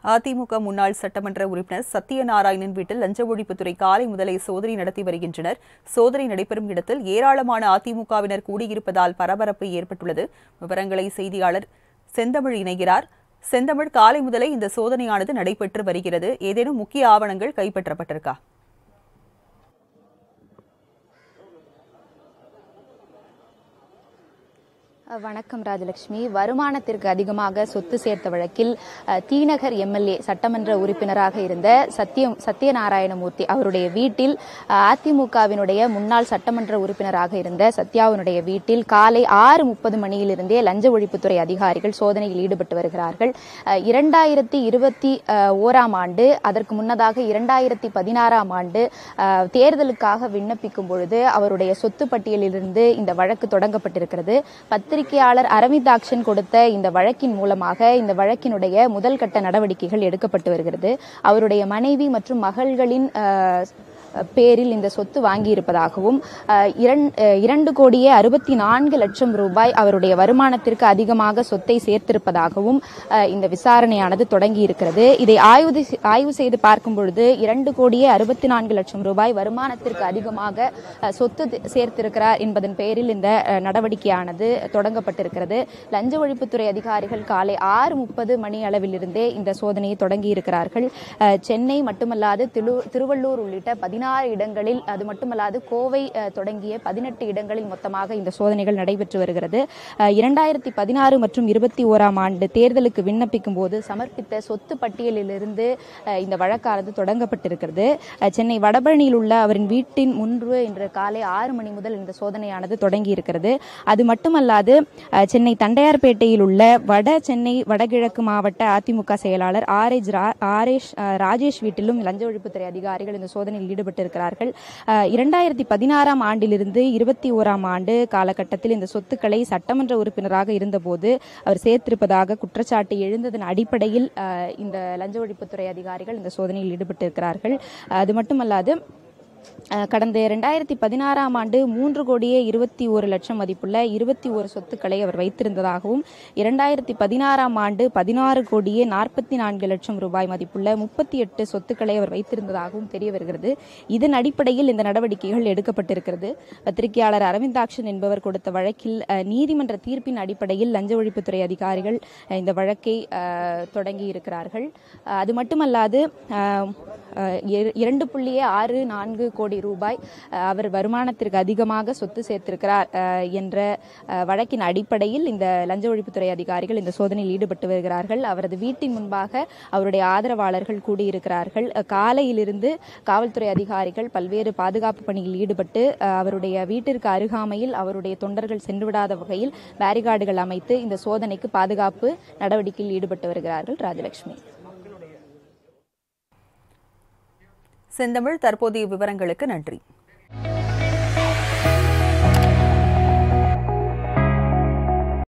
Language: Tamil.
அதிமுக முன்னாள் சட்டமன்ற உறுப்பினர் சத்யநாராயணன் வீட்டில் லஞ்ச ஒழிப்புத்துறை காலை முதலே சோதனை நடத்தி வருகின்றனர் சோதனை நடைபெறும் இடத்தில் ஏராளமான அதிமுகவினர் கூடியிருப்பதால் பரபரப்பு ஏற்பட்டுள்ளது விவரங்களை செய்தியாளர் செந்தமிழ் இணைகிறார் செந்தமிழ் காலை முதலே இந்த சோதனையானது நடைபெற்று வருகிறது ஏதேனும் முக்கிய ஆவணங்கள் கைப்பற்றப்பட்டிருக்கா வணக்கம் ராஜலட்சுமி வருமானத்திற்கு அதிகமாக சொத்து சேர்த்த வழக்கில் அஹ், தீநகர் எம்எல்ஏ சட்டமன்ற உறுப்பினராக இருந்த சத்தியம் சத்யநாராயணமூர்த்தி அவருடைய வீட்டில் அஹ், அதிமுகவினுடைய முன்னாள் சட்டமன்ற உறுப்பினராக இருந்த சத்யாவினுடைய வீட்டில் காலை ஆறு முப்பது மணியிலிருந்தே லஞ்ச ஒழிப்புத்துறை அதிகாரிகள் சோதனையில் ஈடுபட்டு வருகிறார்கள் அஹ், இரண்டாயிரத்தி இருபத்தி அஹ், ஓராம் ஆண்டு அதற்கு முன்னதாக இரண்டாயிரத்தி பதினாறாம் ஆண்டு அஹ், தேர்தலுக்காக விண்ணப்பிக்கும் பொழுது அவருடைய சொத்து பட்டியலிலிருந்து இந்த வழக்கு தொடங்கப்பட்டிருக்கிறது பத்திரிகையாளர் அரவிந்தாக்ஷன் கொடுத்த இந்த வழக்கின் மூலமாக இந்த வழக்கினுடைய முதல் கட்ட நடவடிக்கைகள் எடுக்கப்பட்டு வருகிறது அவருடைய மனைவி மற்றும் மகள்களின் அஹ், பேரில் இந்த சொத்து வாங்கியிருப்பதாகவும் அஹ், இரண்- அஹ், இரண்டு கோடியே அறுபத்தி நான்கு லட்சம் ரூபாய் அவருடைய வருமானத்திற்கு அதிகமாக சொத்தை சேர்த்திருப்பதாகவும் அஹ், இந்த விசாரணையானது தொடங்கி இருக்கிறது இதை ஆய்வு செ- ஆய்வு செய்து பார்க்கும் பொழுது இரண்டு கோடியே அறுபத்தி நான்கு லட்சம் ரூபாய் வருமானத்திற்கு அதிகமாக அஹ், சொத்து தி- சேர்த்திருக்கிறார் என்பதன் பெயரில் இந்த அஹ், நடவடிக்கையானது தொடங்கப்பட்டிருக்கிறது லஞ்ச ஒழிப்புத்துறை அதிகாரிகள் காலை ஆறு முப்பது மணி அளவிலிருந்தே இந்த சோதனையை தொடங்கி இருக்கிறார்கள் அஹ், சென்னை மட்டுமல்லாது திரு திருவள்ளூர் உள்ளிட்ட பதினாறு இடங்களில் அது மட்டுமல்லாது கோவை அஹ், தொடங்கிய பதினெட்டு இடங்களில் மொத்தமாக இந்த சோதனைகள் நடைபெற்று வருகிறது அஹ், இரண்டாயிரத்தி பதினாறு மற்றும் இருபத்தி ஓராம் ஆண்டு தேர்தலுக்கு விண்ணப்பிக்கும் போது சமர்ப்பித்த சொத்து பட்டியலிலிருந்து அஹ், இந்த வழக்கானது தொடங்கப்பட்டிருக்கிறது அஹ், சென்னை வடபழனியில் உள்ள அவரின் வீட்டின் முன்பு இன்று காலை ஆறு மணி முதல் இந்த சோதனையானது தொடங்கி இருக்கிறது அது மட்டுமல்லாது அஹ், சென்னை தண்டையார்பேட்டையில் உள்ள வட சென்னை வடகிழக்கு மாவட்ட அதிமுக செயலாளர் ஆர் எச் ரா- ஆர் எஸ் அஹ், ராஜேஷ் வீட்டிலும் லஞ்ச ஒழிப்புத்துறை அதிகாரிகள் இந்த சோதனையில் ஈடுபட்டிருக்கிறார்கள் அஹ், இரண்டாயிரத்தி பதினாறாம் ஆண்டிலிருந்து இருபத்தி ஓராம் ஆண்டு காலகட்டத்தில் இந்த சொத்துக்களை சட்டமன்ற உறுப்பினராக இருந்தபோது அவர் சேர்த்திருப்பதாக குற்றச்சாட்டு எழுந்ததன் அடிப்படையில் அஹ், இந்த லஞ்ச ஒழிப்புத்துறை அதிகாரிகள் இந்த சோதனையில் ஈடுபட்டிருக்கிறார்கள் அது மட்டுமல்லாது அஹ், கடந்த இரண்டாயிரத்தி பதினாறாம் ஆண்டு மூன்று கோடியே இருபத்தி ஒரு லட்சம் மதிப்புள்ள இருபத்தி ஒரு சொத்துக்களை அவர் வைத்திருந்ததாகவும் இரண்டாயிரத்தி பதினாறாம் ஆண்டு பதினாறு கோடியே நாற்பத்தி நான்கு லட்சம் ரூபாய் மதிப்புள்ள முப்பத்தி எட்டு சொத்துக்களை அவர் வைத்திருந்ததாகவும் தெரிய வருகிறது இதன் அடிப்படையில் இந்த நடவடிக்கைகள் எடுக்கப்பட்டிருக்கிறது பத்திரிகையாளர் அரவிந்தாக்ஷன் என்பவர் கொடுத்த வழக்கில் அஹ், நீதிமன்ற தீர்ப்பின் அடிப்படையில் லஞ்ச ஒழிப்புத்துறை அதிகாரிகள் அஹ், இந்த வழக்கை அஹ், தொடங்கி இருக்கிறார்கள் அஹ், அது மட்டுமல்லாது அஹ், அஹ், இர- இரண்டு புள்ளியே ஆறு நான்கு கோடி ரூபாய் அஹ், அவர் வருமானத்திற்கு அதிகமாக சொத்து சேர்த்திருக்கிறார் அஹ், என்ற அஹ், வழக்கின் அடிப்படையில் இந்த லஞ்ச ஒழிப்புத்துறை அதிகாரிகள் இந்த சோதனையில் ஈடுபட்டு வருகிறார்கள் அவரது வீட்டின் முன்பாக அவருடைய ஆதரவாளர்கள் கூடியிருக்கிறார்கள் அஹ், காலையிலிருந்து காவல்துறை அதிகாரிகள் பல்வேறு பாதுகாப்பு பணியில் ஈடுபட்டு அஹ், அவருடைய வீட்டிற்கு அருகாமையில் அவருடைய தொண்டர்கள் சென்றுவிடாத வகையில் பேரிகார்டுகள் அமைத்து இந்த சோதனைக்கு பாதுகாப்பு நடவடிக்கையில் ஈடுபட்டு வருகிறார்கள் ராஜலட்சுமி செந்தமிழ் தற்போதைய விவரங்களுக்கு நன்றி